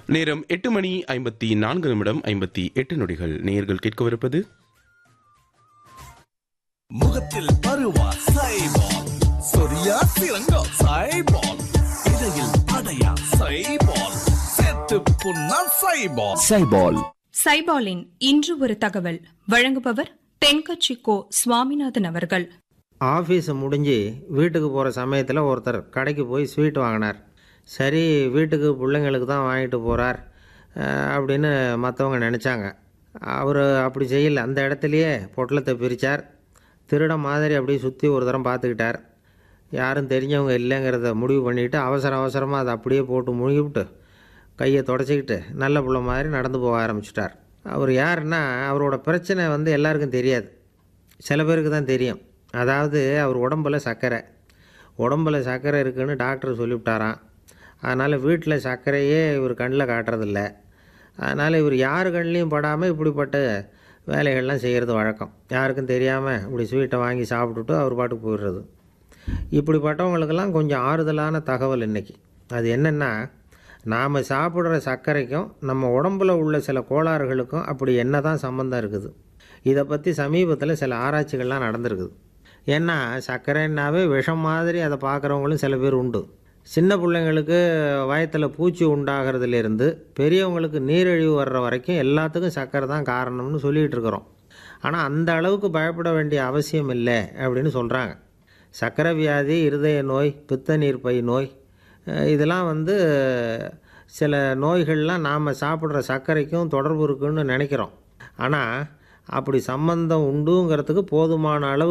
நேரம் எட்டு மணி ஐம்பத்தி நான்கு நிமிடம் ஐம்பத்தி எட்டு நொடிகள் நேயர்கள் கேட்கவிருப்பது முகத்தில் பருவா சைபால் சொரியா சிறங்கா சைபால் இடையில் அடையா சைபால் செத்து புண்ணா சைபால் சைபால் சைபாலின் இன்று ஒரு தகவல் வழங்குபவர் தென்கட்சி கோ சுவாமிநாதன் அவர்கள் ஆஃபீஸ் முடிஞ்சு வீட்டுக்கு போகிற சமயத்தில் ஒருத்தர் கடைக்கு போய் ஸ்வீட் வாங்கினார் சரி வீட்டுக்கு பிள்ளைங்களுக்கு தான் வாங்கிட்டு போகிறார் அப்படின்னு மற்றவங்க நினச்சாங்க அவர் அப்படி செய்யல அந்த இடத்துலையே பொட்டலத்தை பிரித்தார் திருட மாதிரி அப்படியே சுற்றி ஒரு தரம் பார்த்துக்கிட்டார் யாரும் தெரிஞ்சவங்க இல்லைங்கிறத முடிவு பண்ணிவிட்டு அவசர அவசரமாக அதை அப்படியே போட்டு முழுகிவிட்டு கையை தொடச்சிக்கிட்டு நல்ல புள்ள மாதிரி நடந்து போக ஆரம்பிச்சிட்டார் அவர் யாருன்னா அவரோட பிரச்சனை வந்து எல்லாருக்கும் தெரியாது சில பேருக்கு தான் தெரியும் அதாவது அவர் உடம்புல சர்க்கரை உடம்புல சர்க்கரை இருக்குன்னு டாக்டர் சொல்லிவிட்டாராம் அதனால் வீட்டில் சர்க்கரையே இவர் கண்ணில் காட்டுறதில்ல அதனால் இவர் யார் கண்ணிலையும் படாமல் இப்படிப்பட்ட வேலைகள்லாம் செய்கிறது வழக்கம் யாருக்கும் தெரியாமல் இப்படி ஸ்வீட்டை வாங்கி சாப்பிட்டுட்டு அவர் பாட்டுக்கு போயிடுறது இப்படிப்பட்டவங்களுக்கெல்லாம் கொஞ்சம் ஆறுதலான தகவல் இன்றைக்கி அது என்னென்னா நாம் சாப்பிட்ற சர்க்கரைக்கும் நம்ம உடம்புல உள்ள சில கோளாறுகளுக்கும் அப்படி என்ன தான் சம்மந்தம் இருக்குது இதை பற்றி சமீபத்தில் சில ஆராய்ச்சிகள்லாம் நடந்திருக்குது ஏன்னா சர்க்கரைன்னாவே விஷம் மாதிரி அதை பார்க்குறவங்களும் சில பேர் உண்டு சின்ன பிள்ளைங்களுக்கு வயத்தில் பூச்சி உண்டாகிறதுலேருந்து பெரியவங்களுக்கு நீரிழிவு வர்ற வரைக்கும் எல்லாத்துக்கும் சர்க்கரை தான் காரணம்னு சொல்லிகிட்டு இருக்கிறோம் ஆனால் அந்த அளவுக்கு பயப்பட வேண்டிய அவசியம் இல்லை அப்படின்னு சொல்கிறாங்க சர்க்கரை வியாதி இருதய நோய் பித்த நீர்ப்பை நோய் அஹ் இதெல்லாம் வந்து சில நோய்கள்லாம் நாம் சாப்பிட்ற சர்க்கரைக்கும் தொடர்பு இருக்குன்னு நினைக்கிறோம் ஆனால் அப்படி சம்பந்தம் உண்டுங்கிறதுக்கு போதுமான அளவு